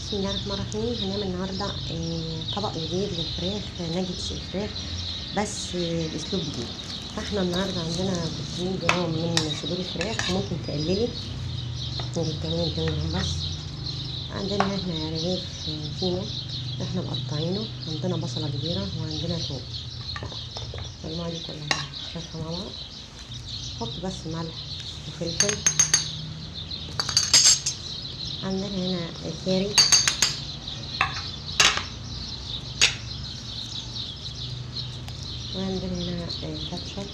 بسم الله الرحمن الرحيم هنعمل النهارده آه، طبق جديد للفراخ ناجتس الفراخ بس آه، باسلوب جديد فاحنا النهارده عندنا 300 جرام من صدور الفراخ ممكن تقللي نجيب كمان 200 جرام بس عندنا احنا رغيف آه، فينو احنا مقطعينه عندنا بصله كبيره وعندنا توم المجموعه دي كلها نشوفها مع بعض حط بس ملح وفلفل عندنا هنا كاري وعندنا هنا كاتشب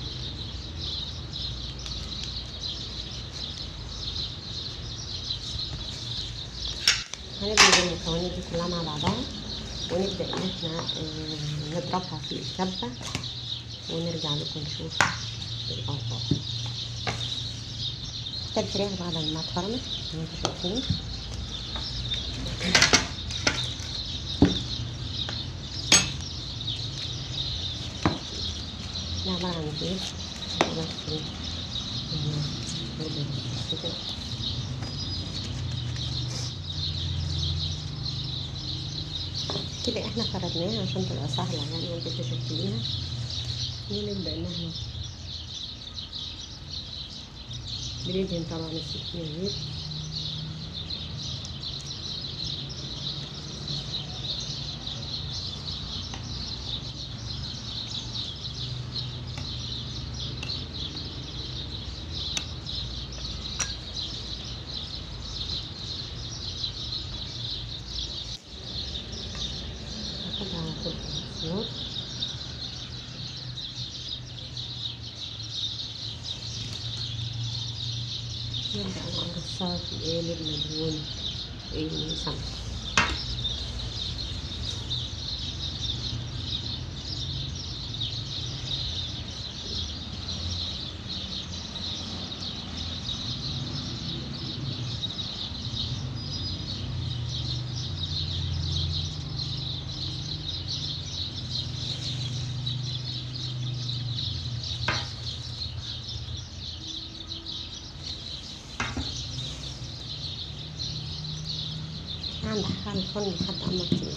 هنبدأ المكونات دي كلها مع بعضها ونبدأ إن احنا آه، نضربها في الكبة ونرجع لكم نشوف الأوضاع الفراخ بعد ما اتفرمت زي ما انتم شايفين ده عبارة عن بيض بس كده كده احنا فردناها عشان تبقى سهلة يعني وانت تشكليها ونبدأ ان احنا بندهن طبعا السكينة زيت ناخدها على طول في السيور نبدأ نرصها في قالب مدهون سمك هندخل الفرن لحد اما تطيب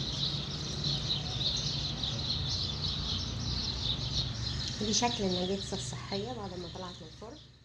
دي شكل النجيتس الصحية بعد ما طلعت من الفرن